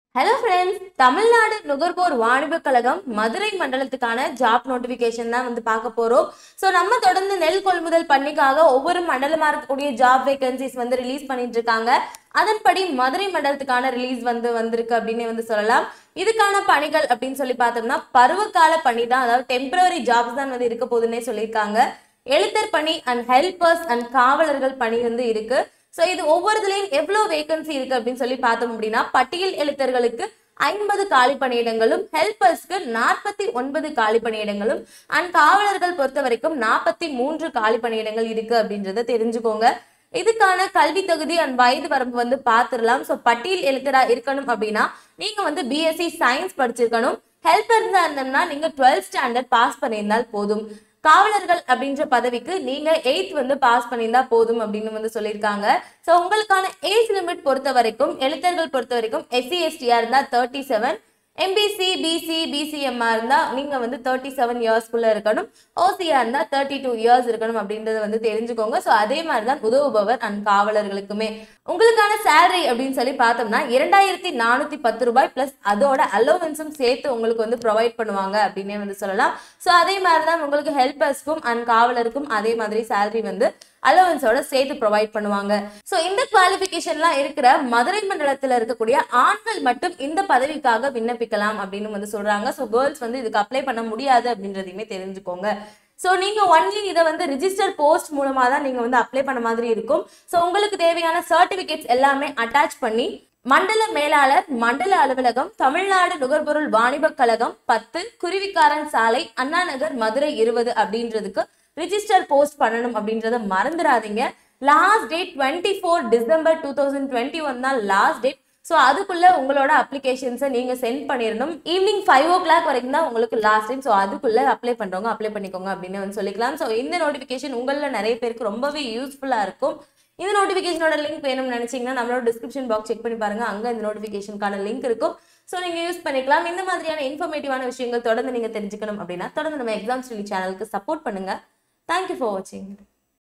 hello friends Tamil Nadu நுகர்வோர் வாணிப கழகம் மதுரை மண்டலத்துக்கான ஜாப் நோட்டிபிகேஷன் தான் வந்து பார்க்க போறோம் ஸோ நம்ம தொடர்ந்து நெல் கொள்முதல் பண்ணிக்காக ஒவ்வொரு மண்டலமா இருக்கக்கூடிய ஜாப் வேகன்சிஸ் வந்து ரிலீஸ் பண்ணிட்டு இருக்காங்க அதன்படி மதுரை மண்டலத்துக்கான ரிலீஸ் வந்து வந்திருக்கு அப்படின்னு வந்து சொல்லலாம் இதுக்கான பணிகள் அப்படின்னு சொல்லி பார்த்தோம்னா பருவகால பணி தான் அதாவது டெம்பரரி ஜாப்ஸ் தான் வந்து இருக்க போகுதுன்னே சொல்லியிருக்காங்க எழுத்தர் பணி அண்ட் ஹெல்பர்ஸ் அண்ட் காவலர்கள் பணி வந்து இருக்கு ஸோ இது ஒவ்வொருதுலையும் எவ்வளோ வேகன்சி இருக்கு அப்படின்னு சொல்லி பார்த்தோம் அப்படின்னா பட்டியல் எழுத்தர்களுக்கு ஐம்பது காலி பணியிடங்களும் ஹெல்பர்ஸ்க்கு நாற்பத்தி ஒன்பது காலி பணியிடங்களும் அண்ட் காவலர்கள் பொறுத்த வரைக்கும் நாற்பத்தி மூன்று காலி பணியிடங்கள் இருக்கு அப்படின்றத தெரிஞ்சுக்கோங்க இதுக்கான கல்வி தகுதி அண்ட் வயது வரம்பு வந்து பார்த்துடலாம் ஸோ பட்டியல் எழுத்தரா இருக்கணும் அப்படின்னா நீங்க வந்து பிஎஸ்சி சயின்ஸ் படிச்சிருக்கணும் ஹெல்பர்ஸா இருந்தோம்னா நீங்க டுவெல்த் ஸ்டாண்டர்ட் பாஸ் பண்ணியிருந்தால் போதும் காவலர்கள் அப்படின்ற பதவிக்கு நீங்க எயித் வந்து பாஸ் பண்ணியிருந்தா போதும் அப்படின்னு வந்து சொல்லியிருக்காங்க ஸோ உங்களுக்கான ஏஜ் லிமிட் பொறுத்த வரைக்கும் எழுத்தர்கள் பொறுத்த வரைக்கும் எஸ்சி எஸ்டியா இருந்தா தேர்ட்டி செவன் எம்பிசி பிசி பிசிஎம்ஆ இருந்தா நீங்க வந்து தேர்ட்டி செவன் இயர்ஸ்க்குள்ள இருக்கணும் ஓசியா இருந்தா தேர்ட்டி டூ இயர்ஸ் இருக்கணும் அப்படின்றத வந்து தெரிஞ்சுக்கோங்க ஸோ அதே மாதிரி தான் உதவுபவர் அண்ட் காவலர்களுக்குமே உங்களுக்கான சேலரி அப்படின்னு சொல்லி பார்த்தோம்னா இரண்டாயிரத்தி நானூத்தி பத்து ரூபாய் பிளஸ் அதோட அலோவன்ஸும் சேர்த்து உங்களுக்கு வந்து ப்ரொவைட் பண்ணுவாங்க அப்படின்னே வந்து சொல்லலாம் ஸோ அதே மாதிரி தான் உங்களுக்கு ஹெல்பர்ஸ்க்கும் அண்ட் காவலருக்கும் அதே மாதிரி சேலரி வந்து அலவன்ஸோட சேர்த்து ப்ரொவைட் பண்ணுவாங்க ஸோ இந்த குவாலிஃபிகேஷன்லாம் இருக்கிற மதுரை மண்டலத்தில் இருக்கக்கூடிய ஆண்கள் மட்டும் இந்த பதவிக்காக விண்ணப்பிக்கலாம் அப்படின்னு வந்து சொல்றாங்க ஸோ கேர்ள்ஸ் வந்து இதுக்கு அப்ளை பண்ண முடியாது அப்படின்றதையுமே தெரிஞ்சுக்கோங்க ஸோ நீங்க ஒன்லி இதை வந்து ரிஜிஸ்டர் போஸ்ட் மூலமா தான் நீங்க வந்து அப்ளை பண்ண மாதிரி இருக்கும் ஸோ உங்களுக்கு தேவையான சர்டிபிகேட்ஸ் எல்லாமே அட்டாச் பண்ணி மண்டல மேலாளர் மண்டல அலுவலகம் தமிழ்நாடு நுகர்பொருள் வாணிபக் கழகம் பத்து குருவிக்காரன் சாலை அண்ணா நகர் மதுரை இருபது அப்படின்றதுக்கு ரிஜிஸ்டர் போஸ்ட் பண்ணணும் அப்படின்றத மறந்துடாதீங்க last date twenty four December two thousand twenty one தான் லாஸ்ட் டேட் ஸோ அதுக்குள்ள உங்களோட அப்ளிகேஷன்ஸை நீங்க சென்ட் பண்ணிடணும் ஈவினிங் ஃபைவ் ஓ கிளாக் வரைக்கும் தான் உங்களுக்கு லாஸ்ட் டைம் ஸோ அதுக்குள்ள அப்ளை பண்றவங்க அப்ளை பண்ணிக்கோங்க அப்படின்னு வந்து சொல்லிக்கலாம் ஸோ இந்த நோட்டிஃபிகேஷன் உங்களில் நிறைய பேருக்கு ரொம்பவே யூஸ்ஃபுல்லா இருக்கும் இந்த நோட்டிஃபிகேஷனோட லிங்க் வேணும்னு நினைச்சீங்கன்னா நம்மளோட டிஸ்கிரிப்ஷன் பாக்ஸ் செக் பண்ணி பாருங்க அங்க இந்த நோட்டிஃபிகேஷனுக்கான லிங்க் இருக்கும் ஸோ நீங்க யூஸ் பண்ணிக்கலாம் இந்த மாதிரியான இன்ஃபர்மேட்டிவான விஷயங்கள் தொடர்ந்து நீங்க தெரிஞ்சுக்கணும் அப்படின்னா தொடர்ந்து நம்ம எக்ஸாம் ஸ்டடி சேனலுக்கு சப்போர்ட் பண்ணுங்க தேங்க்யூ ஃபார் வாட்சிங்